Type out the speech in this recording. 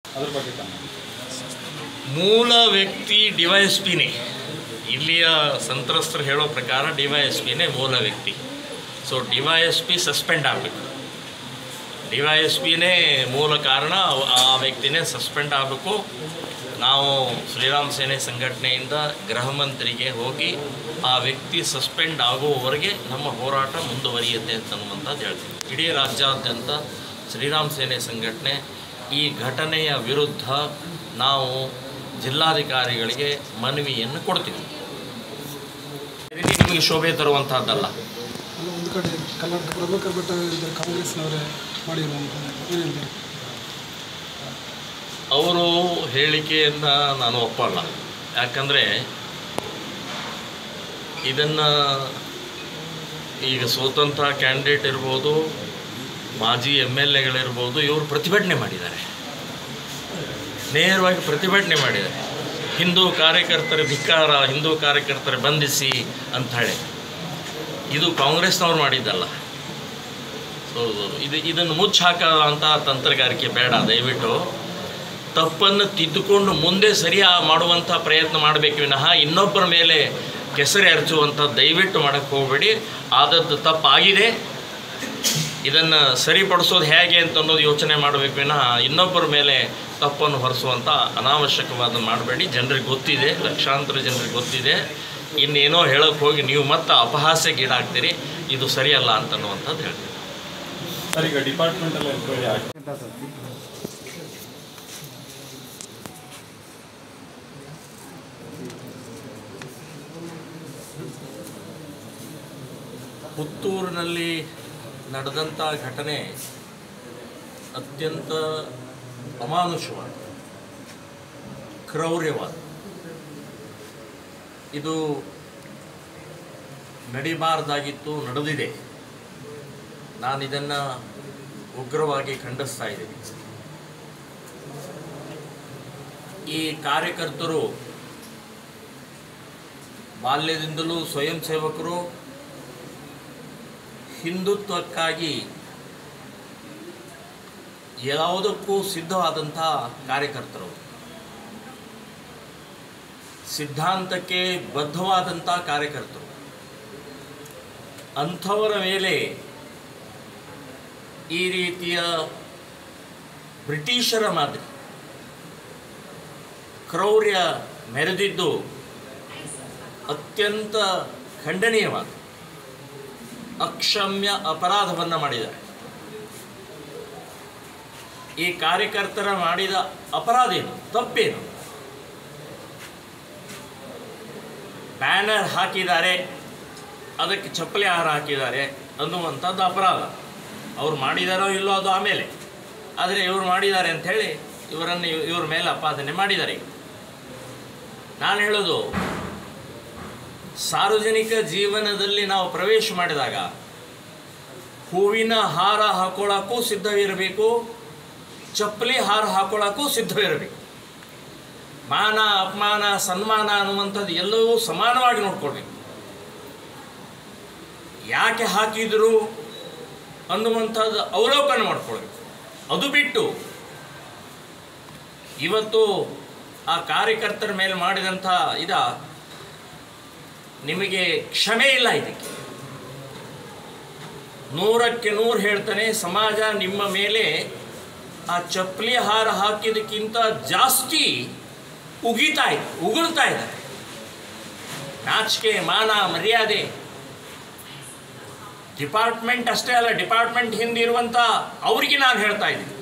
ಅದ್ರ ಬಗ್ಗೆ ತಮ್ಮ ಮೂಲ ವ್ಯಕ್ತಿ ಡಿವೈಎಸ್ಪಿನೇ ಇಲ್ಲಿಯ ಸಂತ್ರಸ್ತರು ಹೇಳೋ ಪ್ರಕಾರ ಡಿವೈಎಸ್ಪಿನೇ ಮೂಲ ವ್ಯಕ್ತಿ ಸೊ ಡಿವೈಎಸ್ಪಿ ಸಸ್ಪೆಂಡ್ ಆಗಬೇಕು ಡಿವೈಎಸ್ಪಿನೇ ಮೂಲ ಕಾರಣ ಅವ್- ಆ ವ್ಯಕ್ತಿನೇ ಸಸ್ಪೆಂಡ್ ಆಗಬೇಕು ನಾವು ಶ್ರೀರಾಮ್ ಸೇನೆ ಸಂಘಟನೆಯಿಂದ ಗೃಹ ಮಂತ್ರಿಗೆ ಹೋಗಿ ಆ ವ್ಯಕ್ತಿ ಸಸ್ಪೆಂಡ್ ಆಗುವವರೆಗೆ ನಮ್ಮ ಹೋರಾಟ ಮುಂದುವರಿಯುತ್ತೆ ಅಂತನ್ನುವಂಥದ್ದು ಹೇಳ್ತೀವಿ ಇಡೀ ರಾಜ್ಯಾದ್ಯಂತ ಶ್ರೀರಾಮ್ ಸೇನೆ ಸಂಘಟನೆ ಈ ಘಟನೆಯ ವಿರುದ್ಧ ನಾವು ಜಿಲ್ಲಾಧಿಕಾರಿಗಳಿಗೆ ಮನವಿಯನ್ನು ಕೊಡ್ತೀವಿ ಇದು ನಿಮಗೆ ಶೋಭೆ ತರುವಂತಹದ್ದಲ್ಲ ಅಲ್ಲ ಒಂದು ಕಡೆ ಕರ್ನಾಟಕ ಪ್ರಭಾಕರ್ ಭಟ್ ಇದ್ದಾರೆ ಕಾಂಗ್ರೆಸ್ನವರೇ ಮಾಡಿರುವಂಥದ್ದು ಏನು ಹೇಳ್ತಾರೆ ಅವರು ಹೇಳಿಕೆಯನ್ನು ನಾನು ಒಪ್ಪಲ್ಲ ಯಾಕಂದರೆ ಇದನ್ನು ಈಗ ಸ್ವತಂತ್ರ ಕ್ಯಾಂಡಿಡೇಟ್ ಇರ್ಬೋದು ಮಾಜಿ ಎಮ್ ಎಲ್ ಎಗಳಿರ್ಬೋದು ಇವರು ಪ್ರತಿಭಟನೆ ಮಾಡಿದ್ದಾರೆ ನೇರವಾಗಿ ಪ್ರತಿಭಟನೆ ಮಾಡಿದ್ದಾರೆ ಹಿಂದೂ ಕಾರ್ಯಕರ್ತರ ಧಿಕ್ಕಾರ ಹಿಂದೂ ಕಾರ್ಯಕರ್ತರ ಬಂಧಿಸಿ ಅಂತ ಹೇಳಿ ಇದು ಕಾಂಗ್ರೆಸ್ನವ್ರು ಮಾಡಿದ್ದಲ್ಲ ಸೊ ಇದು ಇದನ್ನು ಮುಚ್ಚಿ ಹಾಕೋಂಥ ತಂತ್ರಗಾರಿಕೆ ಬೇಡ ದಯವಿಟ್ಟು ತಪ್ಪನ್ನು ತಿದ್ದುಕೊಂಡು ಮುಂದೆ ಸರಿಯ ಮಾಡುವಂಥ ಪ್ರಯತ್ನ ಮಾಡಬೇಕು ವಿನಃ ಇನ್ನೊಬ್ಬರ ಮೇಲೆ ಕೆಸರೆ ಎರಚುವಂಥ ದಯವಿಟ್ಟು ಮಾಡೋಕ್ಕೆ ಹೋಗಬೇಡಿ ಆದದ್ದು ತಪ್ಪಾಗಿದೆ ಇದನ್ನು ಸರಿಪಡಿಸೋದು ಹೇಗೆ ಅಂತ ಅನ್ನೋದು ಯೋಚನೆ ಮಾಡಬೇಕು ವಿನಃ ಇನ್ನೊಬ್ಬರ ಮೇಲೆ ತಪ್ಪನ್ನು ಹೊರಿಸುವಂಥ ಅನಾವಶ್ಯಕವಾದ ಮಾಡಬೇಡಿ ಜನರಿಗೆ ಗೊತ್ತಿದೆ ಲಕ್ಷಾಂತರ ಜನರಿಗೆ ಗೊತ್ತಿದೆ ಇನ್ನೇನೋ ಹೇಳೋಕ್ಕೆ ಹೋಗಿ ನೀವು ಮತ್ತೆ ಅಪಹಾಸ್ಯಗೀಡಾಗ್ತೀರಿ ಇದು ಸರಿಯಲ್ಲ ಅಂತನ್ನುವಂಥದ್ದು ಹೇಳ್ತೀನಿ ಸರ್ ಈಗ ಡಿಪಾರ್ಟ್ಮೆಂಟಲ್ಲಿ ಎನ್ಕ್ವೈರಿ ಆಗಿ ಪುತ್ತೂರಿನಲ್ಲಿ ನಡೆದಂಥ ಘಟನೆ ಅತ್ಯಂತ ಅಮಾನುಷವಾದ ಕ್ರೌರ್ಯವಾದ ಇದು ನಡಿಬಾರ್ದಾಗಿತ್ತು ನಡೆದಿದೆ ನಾನು ಇದನ್ನು ಉಗ್ರವಾಗಿ ಖಂಡಿಸ್ತಾ ಇದ್ದೀನಿ ಈ ಕಾರ್ಯಕರ್ತರು ಬಾಲ್ಯದಿಂದಲೂ ಸ್ವಯಂ ಸೇವಕರು ಹಿಂದುತ್ವಕ್ಕಾಗಿ ಯಾವುದಕ್ಕೂ ಸಿದ್ಧವಾದಂಥ ಕಾರ್ಯಕರ್ತರು ಸಿದ್ಧಾಂತಕ್ಕೆ ಬದ್ಧವಾದಂಥ ಕಾರ್ಯಕರ್ತರು ಅಂಥವರ ಮೇಲೆ ಈ ರೀತಿಯ ಬ್ರಿಟಿಷರ ಮಾದರಿ ಕ್ರೌರ್ಯ ಮೆರೆದಿದ್ದು ಅತ್ಯಂತ ಖಂಡನೀಯವಾದ ಅಕ್ಷಮ್ಯ ಅಪರಾಧವನ್ನು ಮಾಡಿದ್ದಾರೆ ಈ ಕಾರ್ಯಕರ್ತರ ಮಾಡಿದ ಅಪರಾಧ ಏನು ತಪ್ಪೇನು ಬ್ಯಾನರ್ ಹಾಕಿದ್ದಾರೆ ಅದಕ್ಕೆ ಚಪ್ಪಲಿ ಆಹಾರ ಹಾಕಿದ್ದಾರೆ ಅನ್ನುವಂಥದ್ದು ಅಪರಾಧ ಅವ್ರು ಮಾಡಿದಾರೋ ಇಲ್ಲೋ ಅದು ಆಮೇಲೆ ಆದರೆ ಇವರು ಮಾಡಿದ್ದಾರೆ ಅಂಥೇಳಿ ಇವರನ್ನು ಇವ್- ಇವ್ರ ಮೇಲೆ ಅಪಾದನೆ ಮಾಡಿದ್ದಾರೆ ಈಗ. ನಾನು ಹೇಳೋದು ಸಾರ್ವಜನಿಕ ಜೀವನದಲ್ಲಿ ನಾವು ಪ್ರವೇಶ ಮಾಡಿದಾಗ ಹೂವಿನ ಹಾರ ಹಾಕೊಳ್ಳೋಕ್ಕೂ ಸಿದ್ಧವಿರಬೇಕು ಚಪ್ಪಲಿ ಹಾರ ಹಾಕೊಳ್ಳೋಕ್ಕೂ ಸಿದ್ಧವಿರಬೇಕು ಮಾನ ಅಪಮಾನ ಸನ್ಮಾನ ಅನ್ನುವಂಥದ್ದು ಎಲ್ಲವೂ ಸಮಾನವಾಗಿ ನೋಡ್ಕೊಳ್ಬೇಕು ಯಾಕೆ ಹಾಕಿದ್ರು ಅನ್ನುವಂಥದ್ದು ಅವಲೋಕನ ಮಾಡ್ಕೊಳ್ಬೇಕು ಅದು ಬಿಟ್ಟು ಇವತ್ತು ಆ ಕಾರ್ಯಕರ್ತರ ಮೇಲೆ ಮಾಡಿದಂಥ ಇದ ನಿಮಗೆ ಕ್ಷಮೆ ಇಲ್ಲ ಇದಕ್ಕೆ ನೂರಕ್ಕೆ ನೂರು ಹೇಳ್ತಾನೆ ಸಮಾಜ ನಿಮ್ಮ ಮೇಲೆ ಆ ಚಪ್ಪಲಿ ಹಾರ ಹಾಕಿದಕ್ಕಿಂತ ಜಾಸ್ತಿ ಉಗಿತಾ ಇದೆ ಉಗುಳ್ತಾ ಇದ್ದಾರೆ ನಾಚಿಕೆ ಮಾನ ಮರ್ಯಾದೆ ಡಿಪಾರ್ಟ್ಮೆಂಟ್ ಅಷ್ಟೇ ಅಲ್ಲ ಡಿಪಾರ್ಟ್ಮೆಂಟ್ ಹಿಂದಿರುವಂಥ ಅವರಿಗೆ ನಾನು ಹೇಳ್ತಾ ಇದ್ದೀನಿ